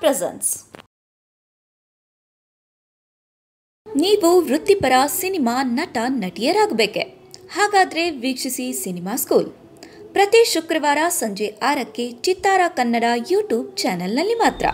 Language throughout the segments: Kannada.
ಪ್ರೆಸೆನ್ಸ್ ನೀವು ವೃತ್ತಿಪರ ಸಿನಿಮಾ ನಟ ನಟಿಯರಾಗಬೇಕೆ ಹಾಗಾದ್ರೆ ವೀಕ್ಷಿಸಿ ಸಿನಿಮಾ ಸ್ಕೂಲ್ ಪ್ರತಿ ಶುಕ್ರವಾರ ಸಂಜೆ ಆರಕ್ಕೆ ಚಿತ್ತಾರ ಕನ್ನಡ ಯೂಟ್ಯೂಬ್ ಚಾನೆಲ್ನಲ್ಲಿ ಮಾತ್ರ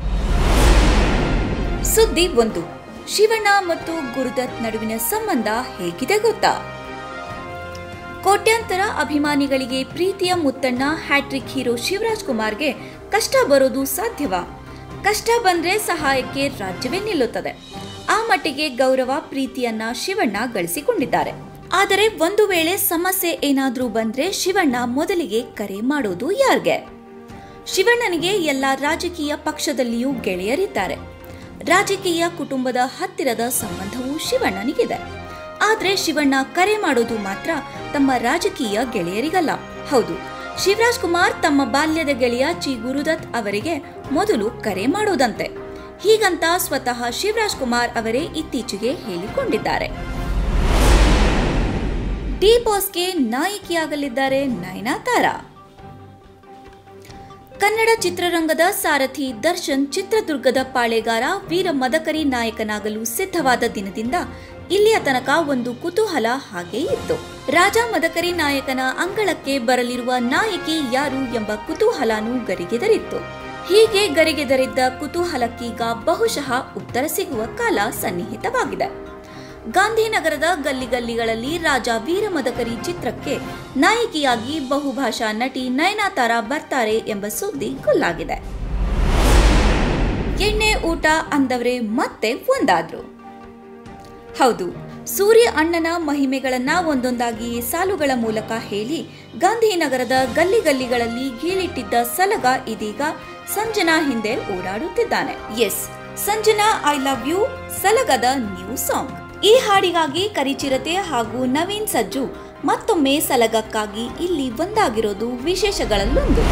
ಸುದ್ದಿ ಒಂದು ಶಿವಣ್ಣ ಮತ್ತು ಗುರುದತ್ ನಡುವಿನ ಸಂಬಂಧ ಹೇಗಿದೆ ಗೊತ್ತಾ ಕೋಟ್ಯಾಂತರ ಅಭಿಮಾನಿಗಳಿಗೆ ಪ್ರೀತಿಯ ಮುತ್ತಣ್ಣ ಹ್ಯಾಟ್ರಿಕ್ ಹೀರೋ ಶಿವರಾಜ್ ಕುಮಾರ್ಗೆ ಕಷ್ಟ ಬರೋದು ಸಾಧ್ಯವಾ ಕಷ್ಟ ಬಂದ್ರೆ ಸಹಾಯಕ್ಕೆ ರಾಜ್ಯವೇ ನಿಲ್ಲುತ್ತದೆ ಆ ಮಟ್ಟಿಗೆ ಗೌರವ ಪ್ರೀತಿಯನ್ನ ಶಿವಣ್ಣ ಗಳಿಸಿಕೊಂಡಿದ್ದಾರೆ ಆದರೆ ಒಂದು ವೇಳೆ ಸಮಸ್ಯೆ ಏನಾದ್ರೂ ಬಂದ್ರೆ ಶಿವಣ್ಣ ಮೊದಲಿಗೆ ಕರೆ ಮಾಡೋದು ಯಾರ್ಗೆ ಶಿವಣ್ಣನಿಗೆ ಎಲ್ಲ ರಾಜಕೀಯ ಪಕ್ಷದಲ್ಲಿಯೂ ಗೆಳೆಯರಿದ್ದಾರೆ ರಾಜಕೀಯ ಕುಟುಂಬದ ಹತ್ತಿರದ ಸಂಬಂಧವೂ ಶಿವಣ್ಣನಿಗಿದೆ ಆದ್ರೆ ಶಿವಣ್ಣ ಕರೆ ಮಾಡೋದು ಮಾತ್ರ ತಮ್ಮ ರಾಜಕೀಯ ಗೆಳೆಯರಿಗಲ್ಲ ಹೌದು ಶಿವರಾಜ್ ಕುಮಾರ್ ತಮ್ಮ ಬಾಲ್ಯದ ಗೆಳೆಯ ಚಿ ಗುರುದತ್ ಅವರಿಗೆ ಮೊದಲು ಕರೆ ಮಾಡೋದಂತೆ ಹೀಗಂತ ಸ್ವತಃ ಶಿವರಾಜ್ ಕುಮಾರ್ ಅವರೇ ಇತ್ತೀಚೆಗೆ ಹೇಳಿಕೊಂಡಿದ್ದಾರೆ ಡಿ ಬಾಸ್ಗೆ ನಾಯಕಿಯಾಗಲಿದ್ದಾರೆ ನಯನಾ ತಾರಾ ಕನ್ನಡ ಚಿತ್ರರಂಗದ ಸಾರಥಿ ದರ್ಶನ್ ಚಿತ್ರದುರ್ಗದ ಪಾಳೆಗಾರ ವೀರ ಮದಕರಿ ನಾಯಕನಾಗಲು ಸಿದ್ಧವಾದ ದಿನದಿಂದ ಇಲ್ಲಿಯ ತನಕ ಒಂದು ಕುತೂಹಲ ಹಾಗೇ ಇತ್ತು ರಾಜ ಮದಕರಿ ನಾಯಕನ ಅಂಗಳಕ್ಕೆ ಬರಲಿರುವ ನಾಯಕಿ ಯಾರು ಎಂಬ ಕುತೂಹಲನೂ ಗರಿಗೆದರಿತ್ತು ಹೀಗೆ ಗರಿಗೆದರಿದ್ದ ಕುತೂಹಲಕ್ಕೀಗ ಬಹುಶಃ ಉತ್ತರ ಸಿಗುವ ಕಾಲ ಸನ್ನಿಹಿತವಾಗಿದೆ ಗಾಂಧಿನಗರದ ಗಲ್ಲಿಗಲ್ಲಿಗಳಲ್ಲಿ ರಾಜ ವೀರಮದಕರಿ ಚಿತ್ರಕ್ಕೆ ನಾಯಕಿಯಾಗಿ ಬಹುಭಾಷಾ ನಟಿ ನಯನಾ ತಾರಾ ಬರ್ತಾರೆ ಎಂಬ ಸುದ್ದಿ ಗುಲ್ಲಾಗಿದೆ ಎಣ್ಣೆ ಊಟ ಅಂದವರೇ ಮತ್ತೆ ಒಂದಾದ್ರು ಹೌದು ಸೂರ್ಯ ಅಣ್ಣನ ಮಹಿಮೆಗಳನ್ನ ಒಂದೊಂದಾಗಿ ಸಾಲುಗಳ ಮೂಲಕ ಹೇಳಿ ಗಾಂಧಿನಗರದ ಗಲ್ಲಿ ಗಲ್ಲಿಗಳಲ್ಲಿ ಗೀಳಿಟ್ಟಿದ್ದ ಸಲಗ ಇದೀಗ ಸಂಜನಾ ಹಿಂದೆ ಓಡಾಡುತ್ತಿದ್ದಾನೆ yes Sanjana I love you ಸಲಗದ ನ್ಯೂ ಸಾಂಗ್ ಈ ಹಾಡಿಗಾಗಿ ಕರಿಚಿರತೆ ಹಾಗೂ ನವೀನ್ ಸಜ್ಜು ಮತ್ತೊಮ್ಮೆ ಸಲಗಕ್ಕಾಗಿ ಇಲ್ಲಿ ಒಂದಾಗಿರೋದು ವಿಶೇಷಗಳಲ್ಲೊಂದು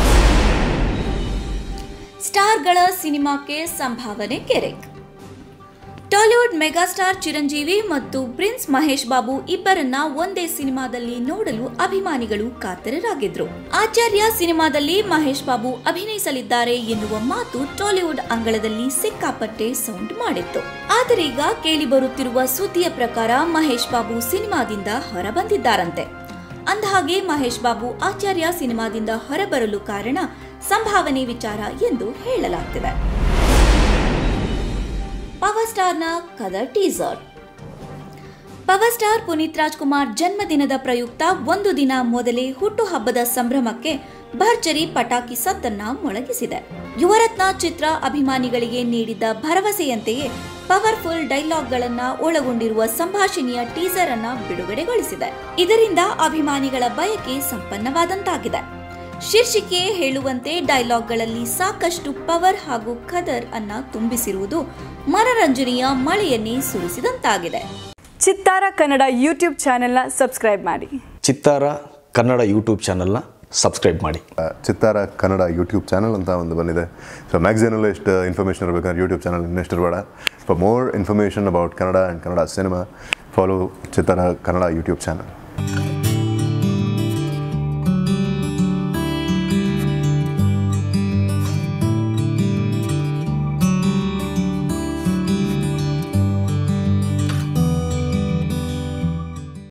ಸ್ಟಾರ್ಗಳ ಸಿನಿಮಾಕ್ಕೆ ಸಂಭಾವನೆ ಕೆರೆಕ್ ಟಾಲಿವುಡ್ ಮೆಗಾಸ್ಟಾರ್ ಚಿರಂಜೀವಿ ಮತ್ತು ಪ್ರಿನ್ಸ್ ಮಹೇಶ್ ಬಾಬು ಇಬ್ಬರನ್ನ ಒಂದೇ ಸಿನಿಮಾದಲ್ಲಿ ನೋಡಲು ಅಭಿಮಾನಿಗಳು ಕಾತರರಾಗಿದ್ರು ಆಚಾರ್ಯ ಸಿನಿಮಾದಲ್ಲಿ ಮಹೇಶ್ ಬಾಬು ಅಭಿನಯಿಸಲಿದ್ದಾರೆ ಎನ್ನುವ ಮಾತು ಟಾಲಿವುಡ್ ಅಂಗಳದಲ್ಲಿ ಸಿಕ್ಕಾಪಟ್ಟೆ ಸೌಂಡ್ ಮಾಡಿತ್ತು ಆದರೆ ಈಗ ಕೇಳಿಬರುತ್ತಿರುವ ಸುದ್ದಿಯ ಪ್ರಕಾರ ಮಹೇಶ್ ಬಾಬು ಸಿನಿಮಾದಿಂದ ಹೊರಬಂದಿದ್ದಾರಂತೆ ಅಂದಹಾಗೆ ಮಹೇಶ್ ಬಾಬು ಆಚಾರ್ಯ ಸಿನಿಮಾದಿಂದ ಹೊರಬರಲು ಕಾರಣ ಸಂಭಾವನೆ ವಿಚಾರ ಎಂದು ಹೇಳಲಾಗ್ತಿದೆ ಪವರ್ ಸ್ಟಾರ್ನ ಕದರ್ teaser power star Puneeth Rajkumar ಜನ್ಮದಿನದ ಪ್ರಯುಕ್ತ ಒಂದು ದಿನ ಮೊದಲೇ ಹುಟ್ಟುಹಬ್ಬದ ಸಂಭ್ರಮಕ್ಕೆ ಭರ್ಜರಿ ಪಟಾಕಿ ಸದ್ದನ್ನ ಮೊಳಗಿಸಿದೆ ಯುವರತ್ನ ಚಿತ್ರ ಅಭಿಮಾನಿಗಳಿಗೆ ನೀಡಿದ್ದ ಭರವಸೆಯಂತೆಯೇ ಪವರ್ಫುಲ್ ಡೈಲಾಗ್ಗಳನ್ನ ಒಳಗೊಂಡಿರುವ ಸಂಭಾಷಣೆಯ ಟೀಸರ್ ಅನ್ನ ಬಿಡುಗಡೆಗೊಳಿಸಿದೆ ಇದರಿಂದ ಅಭಿಮಾನಿಗಳ ಬಯಕೆ ಸಂಪನ್ನವಾದಂತಾಗಿದೆ ಶೀರ್ಷಿಕೆಯೇ ಹೇಳುವಂತೆ ಡೈಲಾಗ್ಗಳಲ್ಲಿ ಸಾಕಷ್ಟು ಪವರ್ ಹಾಗೂ ಖದರ್ ಅನ್ನ ತುಂಬಿಸಿರುವುದು ಮನರಂಜನೆಯ ಮಳೆಯನ್ನೇ ಸುರಿಸಿದಂತಾಗಿದೆ ಚಿತ್ತಾರ ಕನ್ನಡ ಯೂಟ್ಯೂಬ್ ಚಾನೆಲ್ನ ಸಬ್ಸ್ಕ್ರೈಬ್ ಮಾಡಿ ಚಿತ್ತಾರ ಕನ್ನಡ ಯೂಟ್ಯೂಬ್ ಚಾನಲ್ನ ಸಬ್ಸ್ಕ್ರೈಬ್ ಮಾಡಿ ಚಿತ್ತಾರ ಕನ್ನಡ ಯೂಟ್ಯೂಬ್ ಚಾನಲ್ ಅಂತ ಒಂದು ಬಂದಿದೆ ಸೊ ಮ್ಯಾಗ್ಝಿನಲ್ಲೂ ಎಷ್ಟು ಇನ್ಫಾರ್ಮೇಷನ್ ಇರಬೇಕಂದ್ರೆ ಯೂಟ್ಯೂಬ್ ಚಾನಲ್ ಇನ್ನೆಷ್ಟು ಇರಬೇಡ for more information about Kannada and Kannada cinema follow Chittara Kannada YouTube channel